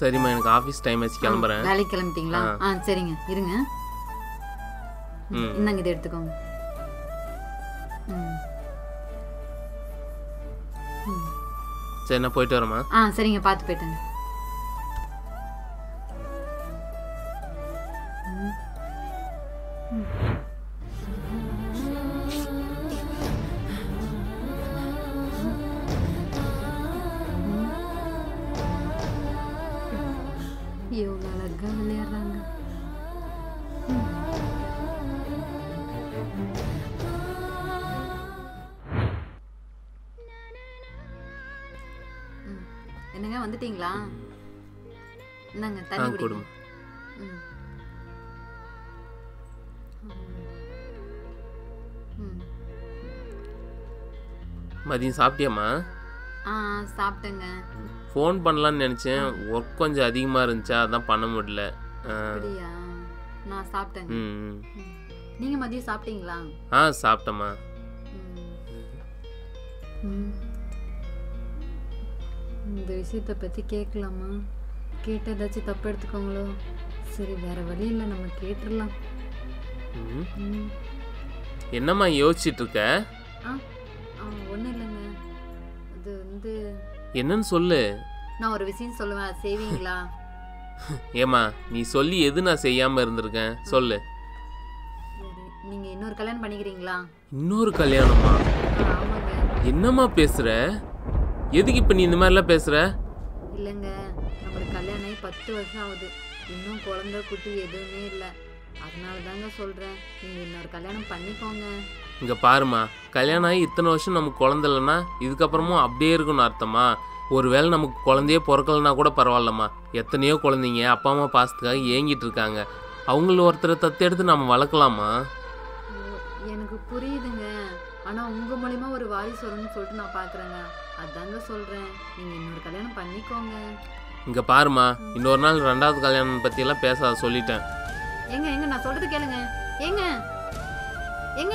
சரிம்மா எனக்கு office time ஆச்சு கிளம்புறேன் வேலைக்கு கிளம்பிட்டீங்களா ஆ சரிங்க இருங்க ம். இந்தாங்க இதை எடுத்துக்கோங்க ம் சரி நான் போயிட்டு வரேம்மா ஆ சரிங்க பார்த்து போயிட்டுங்க எவ்வளோ அழகா விளையாடுறாங்க ம். என்னங்க வந்துட்டீங்களா இந்தாங்க ஆ தண்ணி குடிங்க கொடுமா ம். ம். மதியம் சாப்பிட்டியாம்மா ஆ சாப்பிட்டேங்க ஃபோன் பண்ணலான்னு நினச்சேன் ஒர்க் கொஞ்சம் அதிகமாக இருந்துச்சா அதான் பண்ண முடியல ஆ, அப்படியா நான் சாப்பிட்டேங்க ம் ம். ம். நீங்க மதியம் சாப்பிட்டீங்களா ஆ சாப்பிட்டேம்மா ம். இந்த விஷயத்தை பற்றி கேட்கலாமா கேட்டு ஏதாச்சும் தப்பு எடுத்துக்கோங்களோ சரி வேற வழி இல்லை நம்ம கேட்டுடலாம் ம். ம். என்னம்மா யோசிச்சிட்டு இருக்க ஆ ஆ ஒன்றும் இல்லைங்க அது வந்து என்னன்னு சொல்லு நான் ஒரு விஷயம் சொல்லுவேன் அது செய்வீங்களா ஏம்மா நீ சொல்லி எது நான் செய்யாமல் இருந்திருக்கேன் சொல்லு சரி நீங்கள் இன்னொரு கல்யாணம் பண்ணிக்கிறீங்களா இன்னொரு கல்யாணமா ஆ, ஆமாங்க என்னம்மா பேசுற எதுக்கு இப்போ நீ இந்த மாதிரிலாம் பேசுற இல்லைங்க நம்மளுக்கு கல்யாணம் ஆகி பத்து வருஷம் ஆகுது இன்னும் குழந்தை குட்டி எதுவுமே இல்லை அதனால தாங்க சொல்கிறேன் நீங்கள் இன்னொரு கல்யாணம் பண்ணிக்கோங்க இங்க பாருமா கல்யாணம் ஆகி இத்தனை வருஷம் நமக்கு குழந்தை இல்லைன்னா இதுக்கப்புறமும் அப்படியே இருக்குன்னு அர்த்தமா ஒருவேளை நமக்கு குழந்தையே பிறக்கலனா கூட பரவாயில்லம்மா எத்தனையோ குழந்தைங்க அப்பா அம்மா பாசத்துக்காக ஏங்கிட்டு இருக்காங்க அவங்கள ஒருத்தரை தத்தெடுத்து நம்ம வளர்க்கலாமா ஓ, எனக்கு புரியுதுங்க ஆனால் உங்கள் மூலிமா ஒரு வாரிசு வரும்னு சொல்லிட்டு நான் பார்க்குறேங்க அதாங்க சொல்கிறேன் நீங்கள் இன்னொரு கல்யாணம் பண்ணிக்கோங்க இங்க பாருமா இன்னொரு நாள் ரெண்டாவது கல்யாணம் பற்றியெல்லாம் பேசாத சொல்லிட்டேன் ஏங்க ஏங்க நான் சொல்கிறது கேளுங்க ஏங்க ஏங்க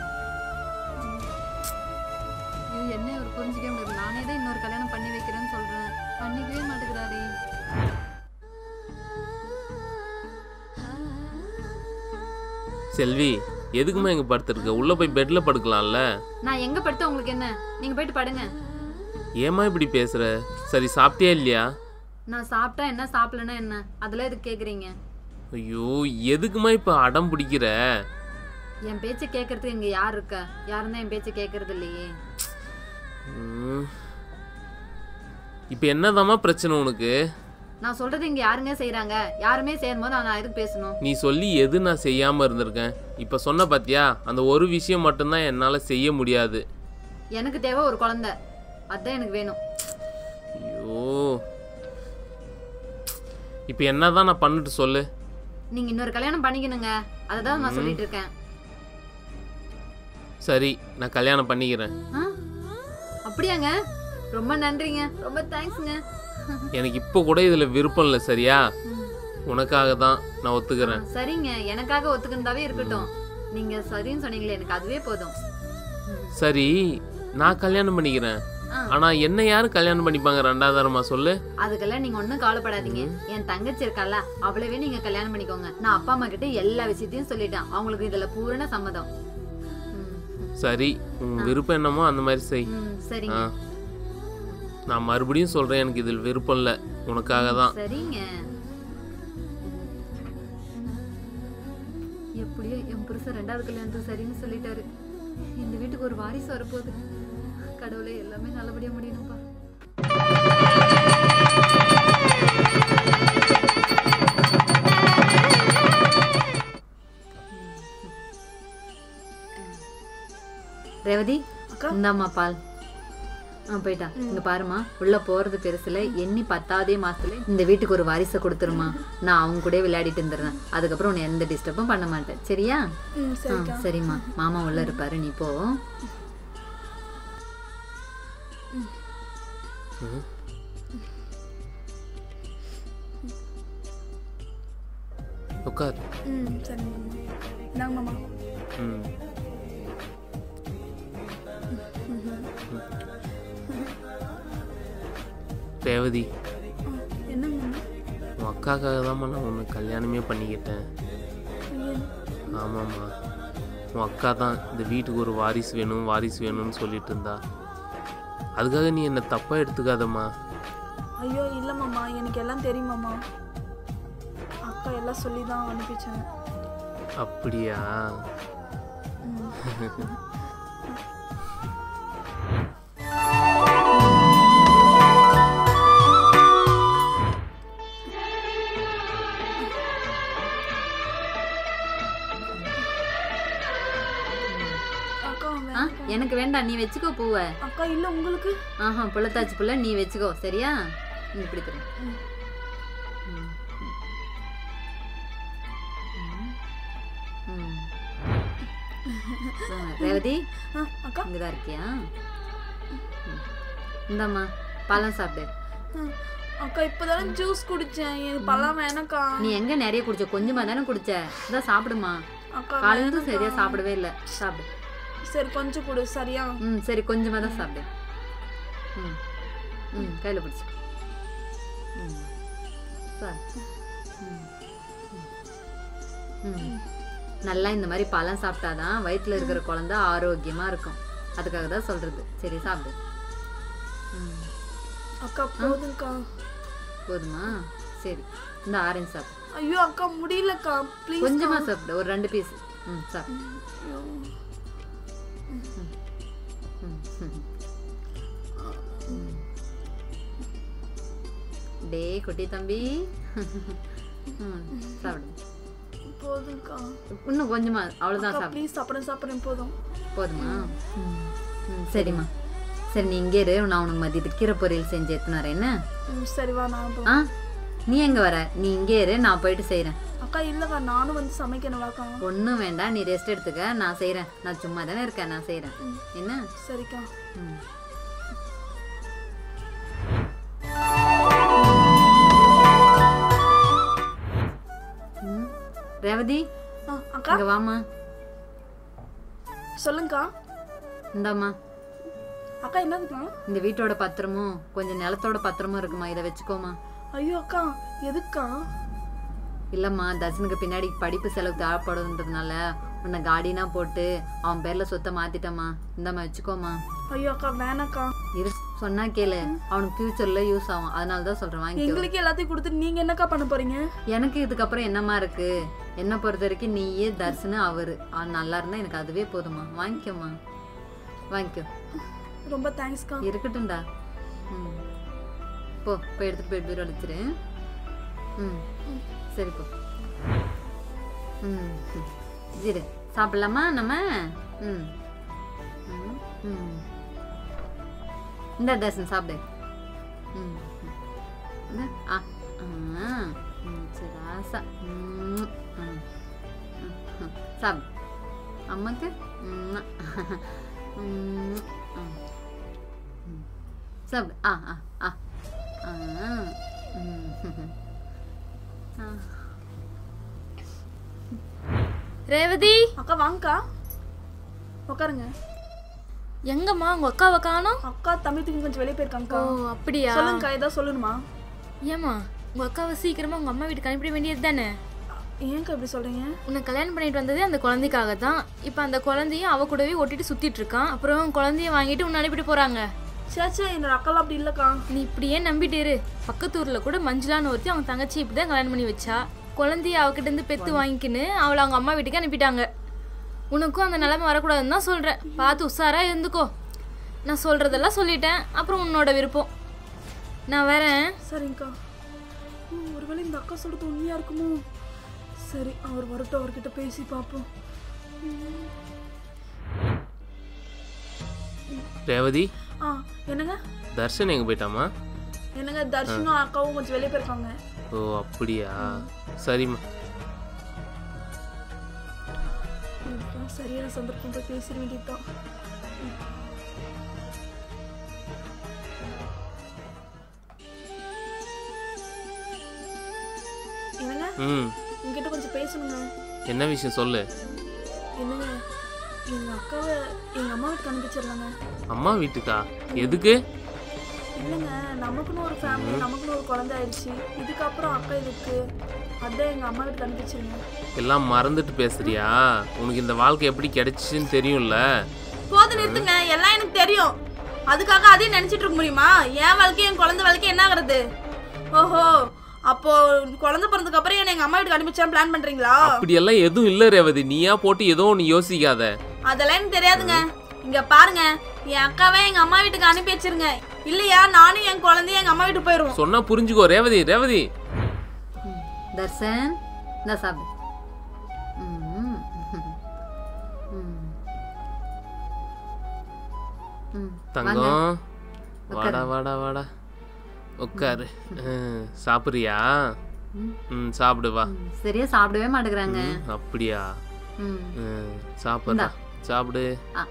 இது என்ன ஒரு புரிஞ்சிக்கவே முடியாது நானே தான் இன்னொரு கல்யாணம் பண்ணி வைக்கிறேன்னு சொல்கிறேன் பண்ணிக்கவே மாட்டேங்கிறாரே செல்வி எதுக்குமா இங்க படுத்துருக்க உள்ள போய் பெட்ல படுக்கலாம்ல நான் எங்கே படுத்தா உங்களுக்கு என்ன நீங்கள் போயிட்டு படுங்க ஏமா இப்படி பேசுற சரி சாப்பிட்டியா இல்லையா நான் சாப்பிட்டா என்ன சாப்பிடலன்னா என்ன அதெல்லாம் எதுக்கு கேட்குறீங்க ஐயோ எதுக்குமா இப்ப அடம் பிடிக்கிற என் பேச்சை கேட்கறதுக்கு இங்கே யார் இருக்கா யாரும் தான் என் பேச்சை கேட்கறது இல்லையே ம். இப்ப என்னதாம்மா பிரச்சனை உனக்கு நான் சொல்றது இங்க யாருங்க செய்றாங்க யாருமே செய்யும் போது நான் எதுக்கு பேசணும் நீ சொல்லி எது நான் செய்யாம இருந்திருக்கேன் இப்ப சொன்ன பாத்தியா அந்த ஒரு விஷயம் மட்டும்தான் என்னால செய்ய முடியாது எனக்கு தேவை ஒரு குழந்தை அதான் எனக்கு வேணும் ஐயோ இப்ப என்னதான் நான் பண்ணிட்டு சொல்லு நீங்க இன்னொரு கல்யாணம் பண்ணிக்கணுங்க அதை தான் நான் சொல்லிட்டு இருக்கேன் சரி நான் கல்யாணம் பண்ணிக்கிறேன் ஆ? அப்படியாங்க ரொம்ப நன்றிங்க ரொம்ப தேங்க்ஸுங்க எனக்கு இப்போ கூட இதுல விருப்பம் இல்லை சரியா உனக்காக தான் நான் ஒத்துக்கிறேன் சரிங்க எனக்காக ஒத்துக்கிட்டாவே இருக்கட்டும் நீங்க சரின்னு சொன்னீங்களே எனக்கு அதுவே போதும் சரி நான் கல்யாணம் பண்ணிக்கிறேன் ஆ. ஆனா என்ன யாரும் கல்யாணம் பண்ணிப்பாங்க ரெண்டாவது தரமா சொல்லு அதுக்கெல்லாம் நீங்க ஒண்ணும் கவலைப்படாதீங்க என் தங்கச்சி இருக்கால அவளவே நீங்க கல்யாணம் பண்ணிக்கோங்க நான் அப்பா அம்மா கிட்ட எல்லா விஷயத்தையும் சொல்லிட்டேன் அவங்களுக்கு இதுல பூரண சம்மதம் ம், சரி உன் விருப்பம் என்னமோ அந்த மாதிரி செய் ம், ஆ சரிங்க நான் மறுபடியும் சொல்றேன் எனக்கு இதில் விருப்பம் இல்லை உனக்காக தான் சரிங்க எப்படியோ என் புருஷன் ரெண்டாவது கல்யாணத்துக்கு சரின்னு சொல்லிட்டாரு இந்த வீட்டுக்கு ஒரு வாரிசு வரப்போகுது கடவுளே எல்லாமே நல்லபடியா முடியணும்ப்பா ரேவதி இந்தாம்மா பால் ஆ போயிட்டா இங்க பாருமா உள்ள போறது பெருசுல எண்ணி பத்தாவதே மாசத்துல இந்த வீட்டுக்கு ஒரு வாரிசை கொடுத்துருமா நான் அவங்க கூட விளையாடிட்டு இருந்துடுறேன் அதுக்கப்புறம் உன்னை எந்த டிஸ்டர்பும் பண்ண மாட்டேன் சரியா ஆ, சரிம்மா மாமா உள்ள இருப்பாரு நீ போ உட்கார் ம் சரி இந்தாங்க மாமா ம் ரேவதி என்னங்க மாமா அக்காக்காக தான்மா நான் உன்னை கல்யாணமே பண்ணிக்கிட்டேன் ஏன்? ஆமாம்மா உன் அக்கா தான் இந்த வீட்டுக்கு ஒரு வாரிசு வேணும் வாரிசு வேணும்னு சொல்லிட்டு இருந்தா அதுக்காக நீ என்னை தப்பாக எடுத்துக்காதம்மா ஐயோ இல்லை மாமா எனக்கு எல்லாம் தெரியுமாம்மா அக்கா எல்லாம் சொல்லி தான் அனுப்பிச்சாங்க அப்படியா அக்கா ஆ வேணாம். எனக்கு வேண்டாம் நீ வச்சுக்கோ பூவை அக்கா இல்லை உங்களுக்கு ஆஹா புள்ளத்தாச்சி புள்ள நீ வச்சுக்கோ சரியா நீ இப்படி தரு ம். ம். ம். ஆ, ரேவதி ஆ அக்கா இங்கதான் இருக்கியா ம். இந்தாம்மா பழம் சாப்பிடு ஆ, அக்கா இப்போதானே ஜூஸ் குடிச்சேன் எனக்கு பழம் வேணாக்கா நீ எங்க நிறைய குடிச்ச கொஞ்சமா தானே குடிச்ச இதான் சாப்பிடுமா அக்கா காலையில இருந்து சரியா வேணாக்கா. சாப்பிடவே இல்லை சாப்பிடு சரி கொஞ்சம் கொடு சரியா ம் சரி கொஞ்சமா தான் சாப்பிடு ம் ம் கையில் பிடிச்சி ம் சார் ம் ம். ம் நல்லா இந்த மாதிரி பழம் சாப்பிட்டாதான் வயிற்றுல இருக்கிற குழந்தை ஆரோக்கியமா இருக்கும் அதுக்காக தான் சொல்றது சரி சாப்பிடு ம் அக்கா போதும்க்கா போதுமா சரி இந்த ஆரஞ்சு சாப்பிடு ஐயோ அக்கா முடியலக்கா ப்ளீஸ் கொஞ்சமா சாப்பிடு ஒரு ரெண்டு பீஸ் ம் சாப்பிடு ம் ம். ம். டேய் குட்டி தம்பி ம் சாப்பிடு போதும்க்கா இன்னும் கொஞ்சமா அவ்வளோதான் அக்கா சாப்பிடு ப்ளீஸ் சாப்பிட்றேன் சாப்பிட்றேன் போதும் போதுமா ம் சரிம்மா சரி நீ இங்கே இரு நான் உனக்கு மதியத்துக்கு கீரை பொரியல் செஞ்சு எடுத்துன்னு வரேன் என்ன ம் சரி வா நான் போ- ஆ நீ எங்க வர நீ இங்கே இரு நான் போயிட்டு செய்கிறேன் அக்கா இல்லக்கா நானும் வந்து சமைக்கணும் வாக்கா ஒன்றும் வேண்டாம் நீ ரெஸ்ட் எடுத்துக்க நான் செய்கிறேன் நான் சும்மா தானே இருக்கேன் நான் செய்கிறேன் ம். என்ன சரிக்கா ம் ம். ரேவதி ஆ அக்கா இங்க வாமா சொல்லுங்கக்கா இந்தாம்மா அக்கா என்னதுக்கா இந்த வீட்டோட பத்திரமும் கொஞ்சம் நிலத்தோட பத்திரமும் இருக்குமா இதை வச்சுக்கோமா ஐயோ அக்கா எதுக்கா இல்லைம்மா தர்சனுக்கு பின்னாடி படிப்பு செலவு தேவைப்படுன்றதுனால உன்னை காடினா போட்டு அவன் பேர்ல சொத்தை மாத்திட்டம்மா இந்தாம்மா வச்சுக்கோமா ஐயோ அக்கா வேணாக்கா இரு சொன்னா கேளு அவனுக்கு ஃபியூச்சர்ல யூஸ் ஆகும் அதனால தான் சொல்றேன் வாங்கிக்கோ எங்களுக்கு எல்லாத்தையும் கொடுத்து நீங்க என்னக்கா பண்ண போறீங்க எனக்கு இதுக்கப்புறம் என்னம்மா இருக்கு என்னை பொறுத்த வரைக்கும் நீயே தர்சனு அவரு அவன் நல்லா இருந்தா எனக்கு அதுவே போதுமா வாங்கிக்கோமா வாங்கிக்கோ ரொம்ப தேங்க்ஸ்க்கா இருக்கட்டும்டா ம் போ போய் எடுத்துட்டு போய் பீரோ அடிச்சிரு ம் சரி போ ம் ம். இரு சாப்பிடலாமா நம்ம ம் ம் ம் இந்த தர்சன் சாப்பிடு ம் ம். இந்த, ஆ ஆ ம் சரி ஆசா ம் ம் ம், ம். சாப்பிடு அம்மாக்கு ம் ம் ம் ம். சாப்பிடு ஆ ஆ ஆ ஆ ம் ஆ ரேவதி அக்கா வாங்கக்கா உட்காருங்க எங்கம்மா உங்க அக்காவை காணோம் அக்கா தம்பி தூக்கி கொஞ்சம் வெளியே ஓ போயிருக்காங்கக்கா அப்படியா சொல்லுங்கக்கா ஏதாவது சொல்லணுமா ஏமா உங்க அக்காவை சீக்கிரமா உங்க அம்மா வீட்டுக்கு அனுப்பிட வேண்டியது தானே ஏன்க்கா இப்படி சொல்றீங்க உன்னை கல்யாணம் பண்ணிட்டு வந்ததே அந்த குழந்தைக்காக தான் இப்போ அந்த குழந்தையும் அவ கூடவே ஒட்டிட்டு சுத்திட்டு இருக்கான் அப்புறம் குழந்தைய வாங்கிட்டு உன்னை அனுப்பிட்டு போறாங்க சேச்சே என்னோட அக்காலாம் அப்படி இல்லக்கா நீ இப்படியே நம்பிட்டு இரு பக்கத்து ஊர்ல கூட மஞ்சுளான்னு ஒருத்தி அவங்க தங்கச்சி இப்படி தான் கல்யாணம் பண்ணி வச்சா குழந்தைய அவகிட்ட இருந்து பெத்து வாங்கிக்கின்னு அவளை அவங்க அம்மா வீட்டுக்கு அனுப்பிட்டாங்க உனக்கும் அந்த நிலைமை வரக்கூடாதுன்னு தான் சொல்றேன் பார்த்து உஷாரா இருந்துக்கோ நான் சொல்றதெல்லாம் சொல்லிட்டேன் அப்புறம் உன்னோட விருப்பம் நான் வரேன் சரிங்கக்கா ஓ, ஒருவேளை இந்த அக்கா சொல்றது உண்மையா இருக்குமோ சரி அவர் வரட்டும் அவர்கிட்ட பேசி பார்ப்போம் ரேவதி ஆ என்னங்க தர்ஷன் எங்கே போயிட்டாமா என்னங்க தர்ஷனும் அக்காவும் கொஞ்சம் வெளியே போயிருக்காங்க ஓ அப்படியா சரிம்மா இதுதான் சரியான சந்தர்ப்பம் போய் பேசிட வேண்டியதுதான் என்னங்க ம் உங்ககிட்ட கொஞ்சம் பேசணுங்க என்ன விஷயம் சொல்லு என்னங்க எங்க அக்காவை எங்க அம்மா வீட்டுக்கு அனுப்பிச்சிடலாங்க அம்மா வீட்டுக்கா எதுக்கு இல்லைங்க நமக்குன்னு ஒரு ஃபேமிலி நமக்குன்னு ஒரு குழந்தை ஆயிடுச்சு இதுக்கப்புறம் அக்கா இதுக்கு அதான் எங்க அம்மா வீட்டுக்கு அனுப்பிச்சிருங்க எல்லாம் மறந்துட்டு பேசுறியா உனக்கு இந்த வாழ்க்கை எப்படி கிடைச்சிச்சுன்னு தெரியும்ல போது நிறுத்துங்க எல்லாம் எனக்கு தெரியும் அதுக்காக அதையும் நினைச்சிட்டு இருக்க முடியுமா என் வாழ்க்கை என் குழந்தை வாழ்க்கை என்ன ஆகுறது ஓஹோ அப்போ குழந்தை பிறந்ததுக்கு அப்புறம் என்ன எங்க அம்மா வீட்டுக்கு அனுப்பிச்சா பிளான் பண்றீங்களா அப்படியெல்லாம் எதுவும் இல்லை ரேவதி நீயா போட்டு ஏதோ ஒன்று யோசிக்காத அதெல்லாம் எனக்கு தெரியாதுங்க இங்க பாருங்க என் அக்காவை எங்க அம்மா வீட்டுக்கு அனுப்பி வச்சிருங்க இல்லையா நானும் என் குழந்தைய எங்க அம்மா வீட்டுக்கு போயிருவோம் சொன்னா புரிஞ்சுக்கோ ரேவதி ரேவதி தர்சன் இந்த சாப்பிடு ம். ம். ம். தங்கம் வாடா வாடா வாடா உட்காரு ம், சாப்பிடுறியா ம் சாப்பிடு வா ம், சரியா சாப்பிடவே மாட்டேங்கிறாங்க ம், அப்படியா ம். ம், சாப்பிடுறா சாப்பிடு ஆ.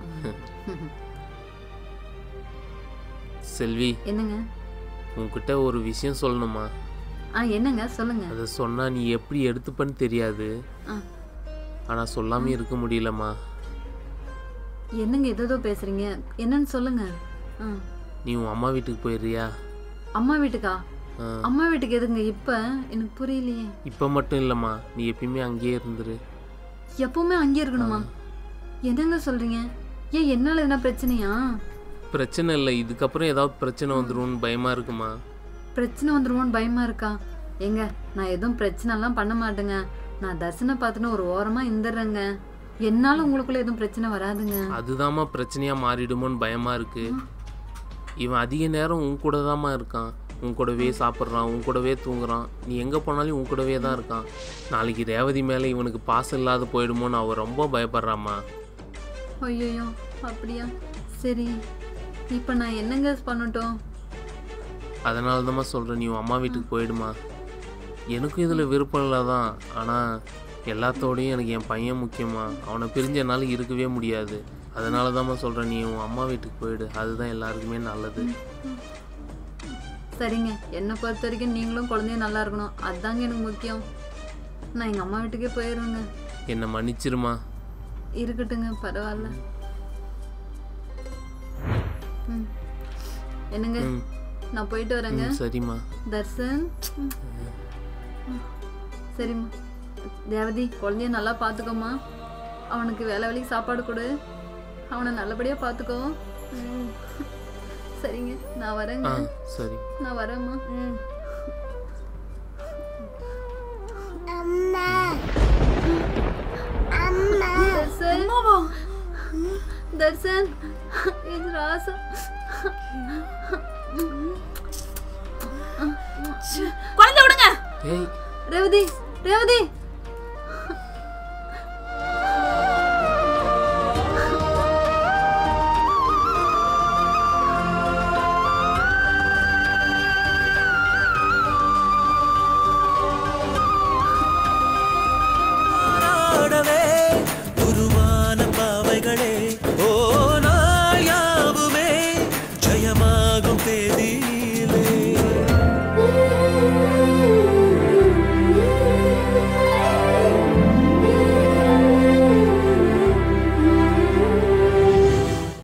செல்வி என்னங்க உன்கிட்ட ஒரு விஷயம் சொல்லணுமா ஆ என்னங்க சொல்லுங்க அதை சொன்னா நீ எப்படி எடுத்துப்பன்னு தெரியாது ஆ. ஆனா சொல்லாம இருக்க முடியலம்மா என்னங்க ஏதோ பேசுறீங்க என்னன்னு சொல்லுங்க ஆ. நீ உன் அம்மா வீட்டுக்கு போயிடுறியா அம்மா வீட்டுக்கா ஆ. அம்மா வீட்டுக்கு எதுங்க இப்ப எனக்கு புரியலையே இப்ப மட்டும் இல்லம்மா நீ எப்பயுமே அங்கேயே இருந்துரு எப்பவுமே அங்கே இருக்கணுமா என்னங்க சொல்றீங்க ஏன் என்னால என்ன பிரச்சனையா பிரச்சனை இல்லை இதுக்கப்புறம் ஏதாவது பிரச்சனை வந்துரும்னு பயமா இருக்குமா பிரச்சனை வந்துருமோன்னு பயமா இருக்கா ஏங்க நான் எதுவும் பிரச்சனைலாம் பண்ண மாட்டேங்க நான் தர்சனை பார்த்துன்னு ஒரு ஓரமா இருந்துடுறேங்க என்னால உங்களுக்குள்ள எதுவும் பிரச்சனை வராதுங்க அதுதாம்மா பிரச்சனையா மாறிடுமோன்னு பயமா இருக்கு இவன் அதிக நேரம் உன் கூட தாம்மா இருக்கான் உன் கூடவே சாப்பிட்றான் உன் கூடவே தூங்குறான் நீ எங்கே போனாலும் உன் கூடவே தான் இருக்கான் நாளைக்கு ரேவதி மேலே இவனுக்கு பாசம் இல்லாத போயிடுமோன்னு அவ ரொம்ப பயப்படுறாம்மா ஐயோ அப்படியா சரி இப்போ நான் என்னங்க பண்ணட்டும் அதனால தாம்மா சொல்கிறேன் நீ உன் அம்மா வீட்டுக்கு போயிடுமா எனக்கும் இதில் விருப்பம் இல்லை தான் ஆனால் எல்லாத்தோடையும் எனக்கு என் பையன் முக்கியமா அவனை பிரிஞ்ச என்னால் இருக்கவே முடியாது அதனால தாம்மா சொல்கிறேன் நீ உன் அம்மா வீட்டுக்கு போயிடு அதுதான் எல்லாருக்குமே நல்லது சரிங்க என்னை பொறுத்த வரைக்கும் நீங்களும் குழந்தையும் நல்லா இருக்கணும் அதுதாங்க எனக்கு முக்கியம் நான் எங்கள் அம்மா வீட்டுக்கே போயிடுவேங்க என்னை மன்னிச்சிருமா இருக்கட்டுங்க பரவாயில்ல ம் என்னங்க ம். நான் போயிட்டு வரேங்க ம், சரிம்மா தர்சன் ம். ம். சரிம்மா தேவதி குழந்தைய நல்லா பார்த்துக்கோமா அவனுக்கு வேலை வேலைக்கு சாப்பாடு கொடு அவனை நல்லபடியாக பார்த்துக்கோ ம். சரிங்க நான் வரேங்க ஆ சரி நான் வரேம்மா ம் தர்சன் தர்சன் இது ராசா குழந்தை விடுங்க ஏய் ரேவதி ரேவதி